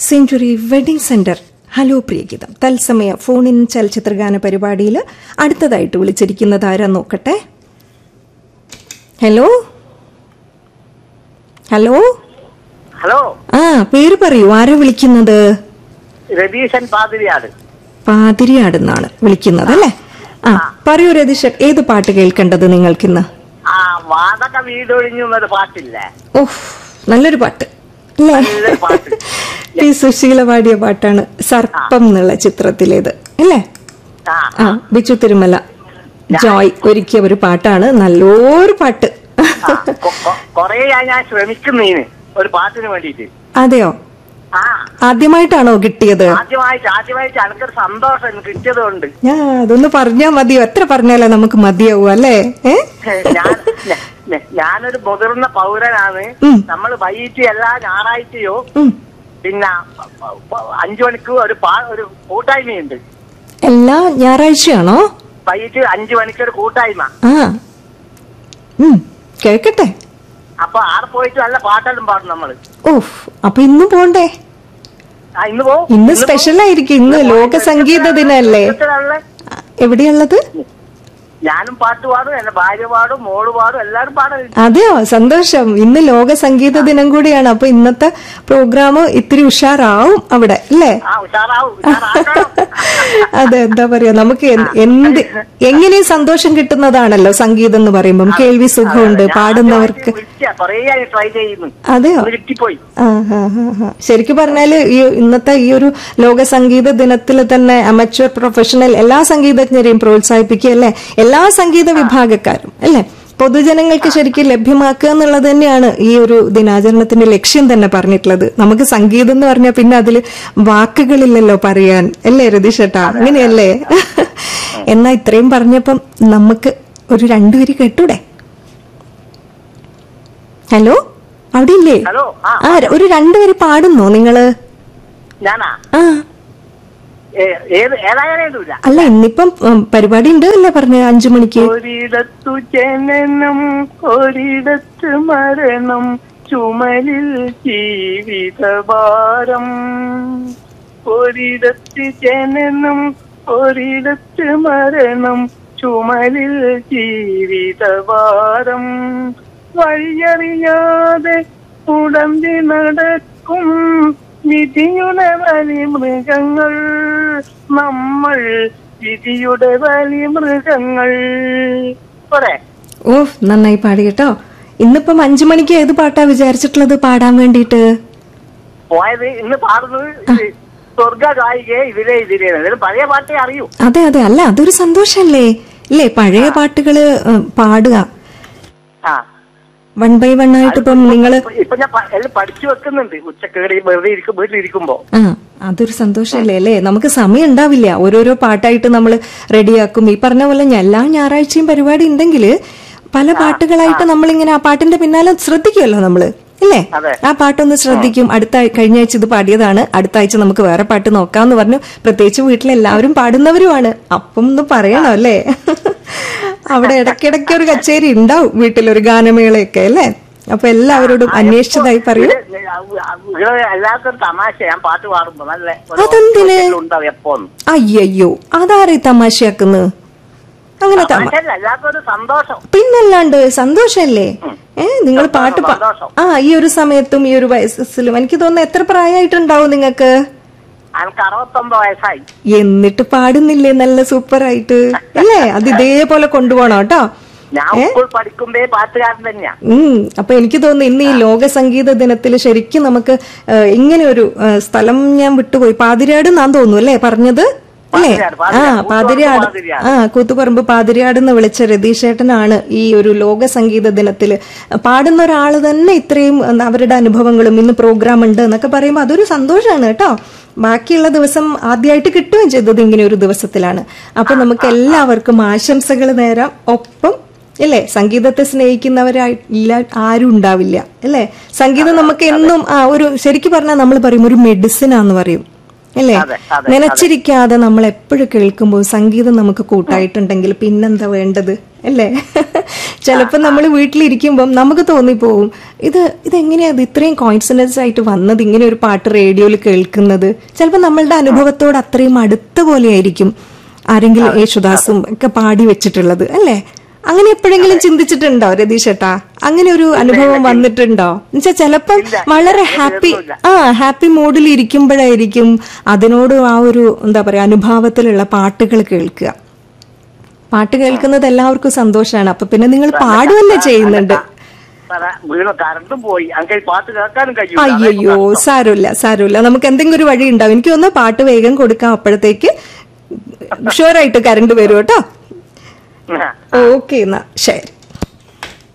Century wedding centre hello പ്രിയഗീതം തത്സമയ ഫോണിൻ ചലച്ചിത്രഗാന പരിപാടിയിൽ അടുത്തതായിട്ട് വിളിച്ചിരിക്കുന്നത് ആരാ നോക്കട്ടെ ഹലോ ഹലോ ഹലോ ആ പേര് പറയൂ ആരാ വിളിക്കുന്നത് രതീശൻ പാതിരിയാട് പാതിരിയാടുന്നാണ് വിളിക്കുന്നത് അല്ലേ ആ പറയൂ രതീഷ് ഏത് പാട്ട് കേൾക്കേണ്ടത് നിങ്ങൾക്കിന്ന് ആ വാതക വീടൊഴിഞ്ഞു എന്നൊരു പാട്ടില്ലേ ഓഹ് നല്ലൊരു പാട്ട് അല്ലേ നല്ലൊരു പാട്ട് പി സുശീല പാടിയ പാട്ടാണ് സർപ്പം എന്നുള്ള ചിത്രത്തിലേത് അല്ലേ ആ ആ ബിച്ചു തിരുമല ജോയ് ഒരുക്കിയ ഒരു പാട്ടാണ് നല്ലൊരു പാട്ട് ആ, കൊ- കൊ- കൊറേയായി ഞാൻ ശ്രമിക്കുന്നതിന് ഒരു പാട്ടിന് വേണ്ടിയിട്ട് അതെയോ ആ ആദ്യമായിട്ടാണോ കിട്ടിയത് ആദ്യമായിട്ട് ആദ്യമായിട്ട് എനിക്കൊരു സന്തോഷം എനിക്ക് കിട്ടിയത് കൊണ്ട് ഞാൻ അതൊന്ന് പറഞ്ഞാ മതിയോ എത്ര പറഞ്ഞാലേ നമുക്ക് മതിയാവൂ അല്ലേ ഏ ഞാൻ ഞ- ഞ- ഞാനൊരു മുതിർന്ന പൗരനാണ് ഉം. നമ്മൾ വൈകിട്ട് എല്ലാ ഞായറാഴ്ചയോ ഉം. പിന്നെ പ- പ- അഞ്ചു മണിക്ക് ഒരു പാ ഒരു കൂട്ടായ്മയുണ്ട് എല്ലാ ഞായറാഴ്ചയാണോ വൈകിട്ട് അഞ്ചു മണിക്ക് ഒരു കൂട്ടായ്മ ആ ഉം കേക്കട്ടെ അപ്പൊ ആടെ പോയിട്ട് നല്ല പാട്ടെല്ലാം പാടും നമ്മള് ഓഫ് അപ്പൊ ഇന്നും പോണ്ടേ ആ, ഇന്ന് പോ ഇന്ന് സ്പെഷ്യൽ ആയിരിക്കും ഇന്ന് ലോക സംഗീത ദിനല്ലേ എവിടെയാണുള്ളെ? എവിടെയുള്ളത് ഞാനും പാട്ട് പാടും എന്റെ ഭാര്യ പാടും മോള് പാടും എല്ലാരും പാടും അതെയോ സന്തോഷം ഇന്ന് ലോക സംഗീത ദിനം കൂടിയാണ് അപ്പൊ ഇന്നത്തെ പ്രോഗ്രാം ഇത്തിരി ഉഷാറാവും അവിടെ അല്ലേ ആ ഉഷാറാവും ഉഷാറാക്കണം. അതെ എന്താ പറയാ നമുക്ക് എന്ത് എന്ത് എങ്ങനെയും സന്തോഷം കിട്ടുന്നതാണല്ലോ സംഗീതം എന്ന് പറയുമ്പം കേൾവി സുഖമുണ്ട് ഞാൻ പാടുന്നവർക്ക് ആദ്യമായിട്ട് വിളിച്ച കുറേയായി ട്രൈ ചെയ്യുന്നു അതെയോ ഒന്ന് കിട്ടിപ്പോയി ആ, ആ, ആ, ആ. ശരിക്കും പറഞ്ഞാല് ഈ ഇന്നത്തെ ഈ ഒരു ലോക സംഗീത ദിനത്തിൽ തന്നെ അമച്വർ പ്രൊഫഷണൽ എല്ലാ സംഗീതജ്ഞരെയും പ്രോത്സാഹിപ്പിക്കുക അല്ലേ എല്ലാ സംഗീത വിഭാഗക്കാരും അല്ലേ പൊതുജനങ്ങൾക്ക് ശരിക്കും ലഭ്യമാക്കുക എന്നുള്ളത് തന്നെയാണ് ഈ ഒരു ദിനാചരണത്തിന്റെ ലക്ഷ്യം തന്നെ പറഞ്ഞിട്ടുള്ളത് നമുക്ക് സംഗീതം എന്ന് പറഞ്ഞാൽ പിന്നെ അതിൽ വാക്കുകളില്ലല്ലോ പറയാൻ അല്ലേ രതീഷേട്ടാ അങ്ങനെയല്ലേ എന്നാ ഇത്രയും പറഞ്ഞപ്പം നമുക്ക് ഒരു രണ്ടുപേര് കേട്ടൂടെ ഹലോ അവിടെ ഇല്ലേ ഹലോ ആ ആ ഒരു രണ്ടുപേര് പാടുന്നോ നിങ്ങള് ഞാനാ ആ ഏ- ഏത് ഏതായാലും അല്ല ഇന്നിപ്പം ഉം, പരിപാടി ഉണ്ട് അല്ലേ പറഞ്ഞ അഞ്ചു മണിക്ക് ഒരിടത്തു ജനനം ഒരിടത്ത് മരണം ചുമലിൽ ജീവിതഭാരം ഒരിടത്ത് ജനനം ഒരിടത്ത് മരണം ചുമലിൽ ജീവിതഭാരം വഴിയറിയാതെ ഉടമ്പി നടക്കും വിധിയുടെ വലി മൃഗങ്ങൾ നമ്മൾ വിധിയുടെ വലി മൃഗങ്ങൾ പോരെ ഓ നന്നായി പാടി കേട്ടോ ഇന്നിപ്പം അഞ്ചു മണിക്ക് ഏത് പാട്ടാ വിചാരിച്ചിട്ടുള്ളത് പാടാൻ വേണ്ടിയിട്ട് പോയത് ഇന്ന് പാടുന്നത് ഇത് സ്വർഗ ഗായികയെ ഇതിലെ ഇതിലെ അതിന് പഴയ പാട്ടേ അറിയൂ അതെ അതെ അല്ല അതൊരു സന്തോഷല്ലേ ഇല്ലേ പഴയ പാട്ടുകള് ഉം, പാടുക ആ വൺ ബൈ വൺ ആയിട്ട് ഇപ്പം നിങ്ങള് ഇപ്പൊ- ഇപ്പൊ ഞാൻ പ- എല്ലാം പഠിച്ചു വെക്കുന്നുണ്ട് ഉച്ചക്കേറി വെറുതെ ഇരിക്കും വീട്ടിലിരിക്കുമ്പോ ആ അതൊരു സന്തോഷല്ലേ അല്ലേ നമുക്ക് സമയം ഉണ്ടാവില്ല ഓരോരോ പാട്ടായിട്ട് നമ്മൾ റെഡിയാക്കും ഈ പറഞ്ഞ പോലെ ഞാൻ എല്ലാ ഞായറാഴ്ചയും പരിപാടി ഉണ്ടെങ്കിൽ പല പാട്ടുകളായിട്ട് നമ്മളിങ്ങനെ ആ പാട്ടിന്റെ പിന്നാലെ ശ്രദ്ധിക്കുമല്ലോ നമ്മള് ഇല്ലേ അതെ. ആ പാട്ടൊന്ന് ശ്രദ്ധിക്കും അടുത്ത ആഴ്- കഴിഞ്ഞ ആഴ്ച ഇത് പാടിയതാണ് അടുത്ത ആഴ്ച നമുക്ക് വേറെ പാട്ട് നോക്കാന്ന് പറഞ്ഞു പ്രത്യേകിച്ച് വീട്ടിലെല്ലാവരും പാടുന്നവരുമാണ് അപ്പം ഒന്ന് പറയണം അല്ലേ അവിടെ ഇടയ്ക്കിടയ്ക്ക് ഒരു കച്ചേരി ഉണ്ടാവും വീട്ടിലൊരു ഗാനമേളയൊക്കെ അല്ലേ അപ്പൊ എല്ലാവരോടും അന്വേഷിച്ചതായി പറയൂ ഇവിടെ എല്ലാവർക്കും തമാശ ഞാൻ പാട്ട് പാടുമ്പോ നല്ല ഒരു അതെന്തിന്? ഉണ്ടാവും എപ്പോന്ന് അയ്യയ്യോ അതാരെ തമാശയാക്കുന്നത് അങ്ങനെ തമാ തമാശയല്ല എല്ലാവർക്കും ഒരു സന്തോഷം പിന്നല്ലാണ്ട് സന്തോഷല്ലേ ഏ നിങ്ങൾ പാട്ട് പാ- സന്തോഷം. ആ ഈ ഒരു സമയത്തും ഈ ഒരു വയസ്സിലും എനിക്ക് തോന്നുന്നു എത്ര പ്രായമായിട്ടുണ്ടാവും നിങ്ങൾക്ക് എനിക്ക് അറുപത്തൊമ്പത് വയസ്സായി എന്നിട്ട് പാടുന്നില്ലേ നല്ല സൂപ്പർ ആയിട്ട് അല്ലേ അത് ഇതേപോലെ കൊണ്ടുപോകണം കേട്ടോ ഞാൻ സ്കൂൾ പഠിക്കുമ്പേ പാട്ടുകാരൻ തന്നെയാ ഉം അപ്പൊ എനിക്ക് തോന്നുന്നു ഇന്ന് ഈ ലോക സംഗീത ദിനത്തിൽ ശരിക്കും നമുക്ക് ആ, ഇങ്ങനെ ഒരു ആ, സ്ഥലം ഞാൻ വിട്ടുപോയി പാതിരാട് എന്നാ തോന്നുന്നു അല്ലേ പറഞ്ഞത് അല്ലേ പാതിരാട്, ആ പാതിരാട്. പാതിരാട് പാതിരാട്. ആ കൂത്തുപറമ്പ് പാതിരാട് എന്ന് വിളിച്ച രതീഷേട്ടനാണ് ഈ ഒരു ലോക സംഗീത ദിനത്തിൽ പാടുന്ന ഒരാൾ തന്നെ ഇത്രയും എന്താ, അവരുടെ അനുഭവങ്ങളും ഇന്ന് പ്രോഗ്രാം ഉണ്ട് എന്നൊക്കെ പറയുമ്പോൾ അതൊരു സന്തോഷമാണ് കേട്ടോ ബാക്കിയുള്ള ദിവസം ആദ്യമായിട്ട് കിട്ടുകയും ചെയ്തത് ഇങ്ങനെ ഒരു ദിവസത്തിലാണ് അപ്പൊ നമുക്ക് എല്ലാവർക്കും ആശംസകൾ നേരാം ഒപ്പം അല്ലേ സംഗീതത്തെ സ്നേഹിക്കുന്നവരായി ഇല്ല ആരും ഉണ്ടാവില്ല അല്ലേ സംഗീതം നമുക്ക് എന്നും ആ ഒരു ശരിക്കും പറഞ്ഞാൽ നമ്മൾ പറയും ഒരു മെഡിസിൻ ആന്ന് പറയും അല്ലേ അതെ, അതെ, നനച്ചിരിക്കാതെ നമ്മൾ എപ്പോഴും കേൾക്കുമ്പോൾ സംഗീതം നമുക്ക് കൂട്ടായിട്ടുണ്ടെങ്കിൽ പിന്നെന്താ വേണ്ടത് അല്ലേ ചിലപ്പോൾ നമ്മൾ വീട്ടിലിരിക്കുമ്പം നമുക്ക് തോന്നിപ്പോവും ഇത് ഇതെങ്ങനെയാ ഇത് ഇത്രയും കോയിൻസിഡൻസ് ആയിട്ട് വന്നത് ഇങ്ങനെ ഒരു പാട്ട് റേഡിയോയിൽ കേൾക്കുന്നത് ചിലപ്പോൾ നമ്മളുടെ അനുഭവത്തോട് അത്രയും അടുത്ത പോലെയായിരിക്കും ആരെങ്കിലും യേശുദാസും ഒക്കെ പാടി വെച്ചിട്ടുള്ളത് അല്ലേ അങ്ങനെ എപ്പോഴെങ്കിലും ചിന്തിച്ചിട്ടുണ്ടോ രതീഷ് ഏട്ടാ അങ്ങനെ ഒരു അനുഭവം വന്നിട്ടുണ്ടോ എന്നുവെച്ചാൽ ചിലപ്പം വളരെ ഹാപ്പി ആ ഹാപ്പി മൂഡിൽ ഇരിക്കുമ്പോഴായിരിക്കും അതിനോട് ആ ഒരു എന്താ പറയാ അനുഭാവത്തിലുള്ള പാട്ടുകൾ കേൾക്കുക പാട്ട് കേൾക്കുന്നത് എല്ലാവർക്കും സന്തോഷമാണ് അപ്പൊ പിന്നെ നിങ്ങൾ പാടുകന്നെ ചെയ്യുന്നുണ്ട് പറ, വീണ കറണ്ടും പോയി അങ്ങനെ പാട്ട് കേൾക്കാനും കഴിയും അയ്യോ സാരമില്ല സാരമില്ല നമുക്ക് എന്തെങ്കിലും ഒരു വഴി ഉണ്ടാവും എനിക്ക് തോന്നുന്നു പാട്ട് വേഗം കൊടുക്കാം അപ്പോഴത്തേക്ക് ഷുവറായിട്ട് കറണ്ട് വരും കേട്ടോ ഓക്കെ എന്നാ ശരി